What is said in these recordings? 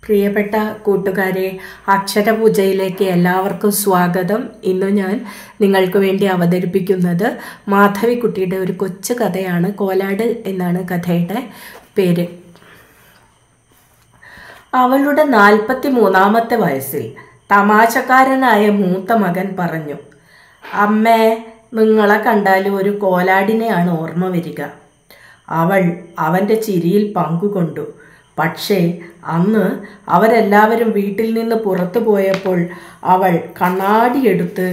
പ്രിയപ്പെട്ട കൂട്ടുകാരെ അക്ഷരപൂജയിലേക്ക് എല്ലാവർക്കും സ്വാഗതം ഇന്ന് ഞാൻ നിങ്ങൾക്ക് വേണ്ടി അവതരിപ്പിക്കുന്നത് മാധവിക്കുട്ടിയുടെ ഒരു കൊച്ചു കഥയാണ് കോലാട് എന്നാണ് കഥയുടെ പേര് അവളുടെ നാൽപ്പത്തി മൂന്നാമത്തെ വയസ്സിൽ തമാശക്കാരനായ മൂത്ത മകൻ പറഞ്ഞു അമ്മേ നിങ്ങളെ കണ്ടാൽ ഒരു കോലാടിനെയാണ് ഓർമ്മ വരിക അവൾ അവൻ്റെ ചിരിയിൽ പങ്കുകൊണ്ടു പക്ഷേ അന്ന് അവരെല്ലാവരും വീട്ടിൽ നിന്ന് പുറത്തു പോയപ്പോൾ അവൾ കണ്ണാടിയെടുത്ത്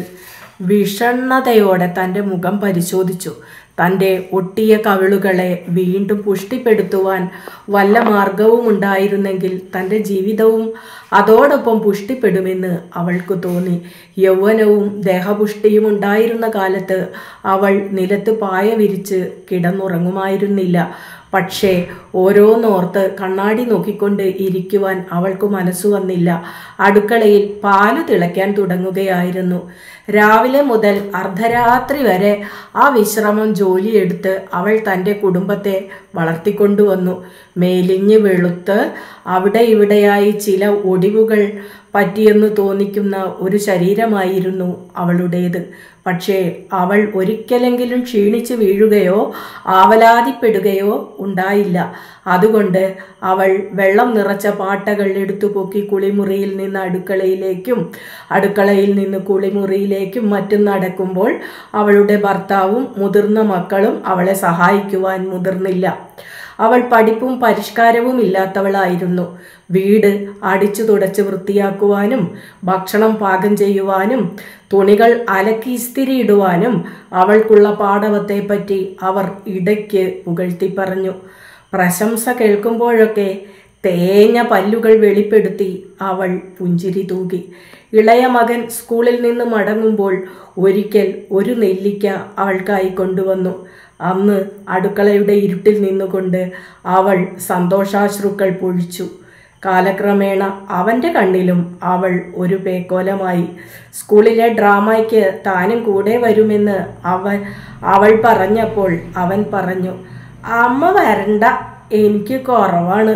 വിഷണ്ണതയോടെ തൻ്റെ മുഖം പരിശോധിച്ചു തൻ്റെ ഒട്ടിയ കവിളുകളെ വീണ്ടും പുഷ്ടിപ്പെടുത്തുവാൻ വല്ല മാർഗവും ഉണ്ടായിരുന്നെങ്കിൽ തൻ്റെ ജീവിതവും അതോടൊപ്പം പുഷ്ടിപ്പെടുമെന്ന് അവൾക്ക് തോന്നി യൗവനവും ദേഹപുഷ്ടിയും ഉണ്ടായിരുന്ന കാലത്ത് അവൾ നിലത്ത് പായ വിരിച്ച് കിടന്നുറങ്ങുമായിരുന്നില്ല പക്ഷേ ഓരോന്നോർത്ത് കണ്ണാടി നോക്കിക്കൊണ്ട് ഇരിക്കുവാൻ അവൾക്ക് മനസ്സു വന്നില്ല അടുക്കളയിൽ പാല് തിളയ്ക്കാൻ തുടങ്ങുകയായിരുന്നു രാവിലെ മുതൽ അർദ്ധരാത്രി വരെ ആ വിശ്രമം ജോലിയെടുത്ത് അവൾ തൻ്റെ കുടുംബത്തെ വളർത്തിക്കൊണ്ടുവന്നു മേലിഞ്ഞ് വെളുത്ത് അവിടെ ഇവിടെയായി ചില ഒടിവുകൾ പറ്റിയെന്ന് തോന്നിക്കുന്ന ഒരു ശരീരമായിരുന്നു അവളുടേത് പക്ഷേ അവൾ ഒരിക്കലെങ്കിലും ക്ഷീണിച്ച് വീഴുകയോ ആവലാതിപ്പെടുകയോ ഉണ്ടായില്ല അതുകൊണ്ട് അവൾ വെള്ളം നിറച്ച പാട്ടകൾ എടുത്തു പൊക്കി കുളിമുറിയിൽ നിന്ന് അടുക്കളയിലേക്കും അടുക്കളയിൽ നിന്ന് കുളിമുറിയിലേക്കും മറ്റും നടക്കുമ്പോൾ അവളുടെ ഭർത്താവും മുതിർന്ന മക്കളും അവളെ സഹായിക്കുവാൻ മുതിർന്നില്ല അവൾ പഠിപ്പും പരിഷ്കാരവും ഇല്ലാത്തവളായിരുന്നു വീട് അടിച്ചു തുടച്ച് വൃത്തിയാക്കുവാനും ഭക്ഷണം പാകം ചെയ്യുവാനും തുണികൾ അലക്കി ഇസ്തിരിയിടുവാനും അവൾക്കുള്ള പാടവത്തെപ്പറ്റി അവർ ഇടയ്ക്ക് പുകഴ്ത്തി പറഞ്ഞു പ്രശംസ കേൾക്കുമ്പോഴൊക്കെ തേഞ്ഞ പല്ലുകൾ വെളിപ്പെടുത്തി അവൾ പുഞ്ചിരി തൂകി ഇളയ മകൻ സ്കൂളിൽ നിന്ന് മടങ്ങുമ്പോൾ ഒരിക്കൽ ഒരു നെല്ലിക്ക അവൾക്കായി കൊണ്ടുവന്നു അന്ന് അടുക്കളയുടെ ഇരുട്ടിൽ നിന്നുകൊണ്ട് അവൾ സന്തോഷാശ്രുക്കൾ പൊഴിച്ചു കാലക്രമേണ അവൻ്റെ കണ്ണിലും അവൾ ഒരു പേക്കോലമായി സ്കൂളിലെ ഡ്രാമയ്ക്ക് താനും കൂടെ വരുമെന്ന് അവൻ അവൾ പറഞ്ഞപ്പോൾ അവൻ പറഞ്ഞു അമ്മ വരണ്ട എനിക്ക് കുറവാണ്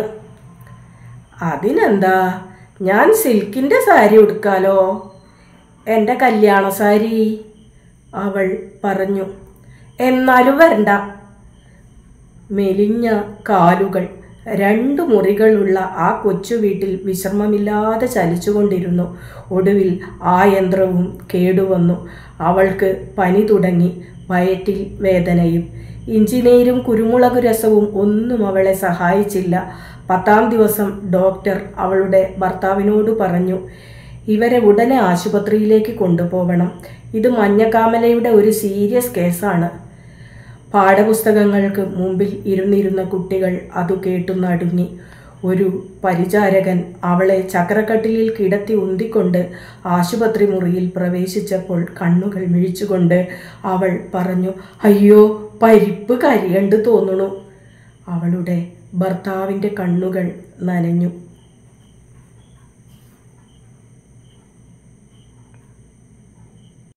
അതിനെന്താ ഞാൻ സിൽക്കിൻ്റെ സാരി ഉടുക്കാലോ എൻ്റെ കല്യാണ സാരി അവൾ പറഞ്ഞു എന്നാലും വരണ്ട മെലിഞ്ഞ കാലുകൾ രണ്ടു മുറികളുള്ള ആ കൊച്ചു വീട്ടിൽ വിശ്രമമില്ലാതെ ചലിച്ചുകൊണ്ടിരുന്നു ഒടുവിൽ ആ യന്ത്രവും കേടുവന്നു അവൾക്ക് പനി തുടങ്ങി വയറ്റിൽ വേദനയും ഇഞ്ചിനീരും കുരുമുളക് രസവും ഒന്നും അവളെ സഹായിച്ചില്ല പത്താം ദിവസം ഡോക്ടർ അവളുടെ ഭർത്താവിനോട് പറഞ്ഞു ഇവരെ ഉടനെ ആശുപത്രിയിലേക്ക് കൊണ്ടുപോകണം ഇത് മഞ്ഞക്കാമലയുടെ ഒരു സീരിയസ് കേസാണ് പാഠപുസ്തകങ്ങൾക്ക് മുമ്പിൽ ഇരുന്നിരുന്ന കുട്ടികൾ അതു കേട്ടു നടുങ്ങി ഒരു പരിചാരകൻ അവളെ ചക്രക്കട്ടിലിൽ കിടത്തി ഉന്തിക്കൊണ്ട് ആശുപത്രി മുറിയിൽ പ്രവേശിച്ചപ്പോൾ കണ്ണുകൾ മിഴിച്ചുകൊണ്ട് അവൾ പറഞ്ഞു അയ്യോ പരിപ്പ് കരിയണ്ട് തോന്നുന്നു അവളുടെ ഭർത്താവിൻ്റെ കണ്ണുകൾ നനഞ്ഞു